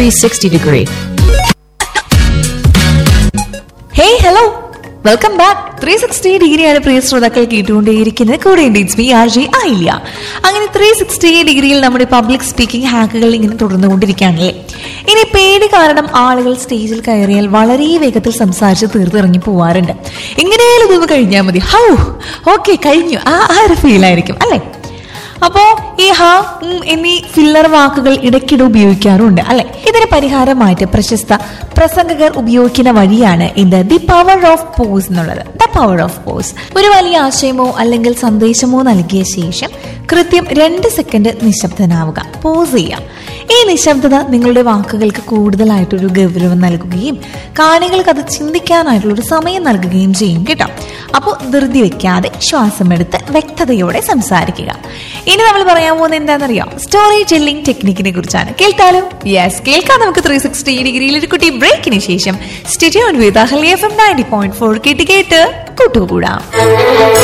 360 degree. Hey hello welcome back three sixty ഡിഗ്രിയാണ് പ്രിയ ശ്രോതാക്കൾ കേട്ടുകൊണ്ടേയിരിക്കുന്നത് കൂടെ ഇറ്റ്സ് മീ ആർ ജെ ആയില്ല അങ്ങനെ ത്രീ സിക്സ്റ്റി ഡിഗ്രിയിൽ നമ്മുടെ പബ്ലിക് സ്പീക്കിംഗ് ഹാക്കുകൾ ഇങ്ങനെ തുടർന്നുകൊണ്ടിരിക്കുകയാണല്ലേ ഇനി പേടി കാരണം ആളുകൾ സ്റ്റേജിൽ കയറിയാൽ വളരെ വേഗത്തിൽ സംസാരിച്ച് തീർത്തിറങ്ങി പോവാറുണ്ട് ഇങ്ങനെയാലും ഇതൊന്ന് കഴിഞ്ഞാൽ മതി ഹൗ ഓക്കെ കഴിഞ്ഞു ആ ആ ഒരു ഫീലായിരിക്കും അല്ലേ അപ്പോ ഈ ഹാ ഉം എന്നീ ഫില്ലർ വാക്കുകൾ ഇടയ്ക്കിടെ ഉപയോഗിക്കാറുണ്ട് അല്ലെ ഇതിന് പരിഹാരമായിട്ട് പ്രശസ്ത പ്രസംഗകർ ഉപയോഗിക്കുന്ന വഴിയാണ് ഇത് ദി പവർ ഓഫ് പോസ് എന്നുള്ളത് ദ പവർ ഓഫ് പോസ് ഒരു വലിയ ആശയമോ അല്ലെങ്കിൽ സന്ദേശമോ നൽകിയ ശേഷം കൃത്യം രണ്ട് സെക്കൻഡ് നിശബ്ദനാവുക പോസ് ചെയ്യാം ഈ നിശബ്ദത നിങ്ങളുടെ വാക്കുകൾക്ക് കൂടുതലായിട്ടൊരു ഗൗരവം നൽകുകയും കാണികൾക്ക് അത് ചിന്തിക്കാനായിട്ടുള്ള ഒരു സമയം നൽകുകയും ചെയ്യും കേട്ടോ അപ്പോൾ ധൃതി വെക്കാതെ ശ്വാസമെടുത്ത് വ്യക്തതയോടെ സംസാരിക്കുക ഇനി നമ്മൾ പറയാൻ പോകുന്നത് എന്താണെന്നറിയാം സ്റ്റോറി ടെല്ലിംഗ് ടെക്നിക്കിനെ കുറിച്ചാണ് കേൾക്കാലും യെസ് കേൾക്കാം നമുക്ക് ത്രീ സിക്സ്റ്റി ഡിഗ്രിയിൽ ഒരു കുട്ടി ബ്രേക്കിന് ശേഷം സ്റ്റേഡിയോൺ വിത്ത് അഹലി F M ninety point four കേട്ട് കേട്ട് കൂട്ടുകൂടാം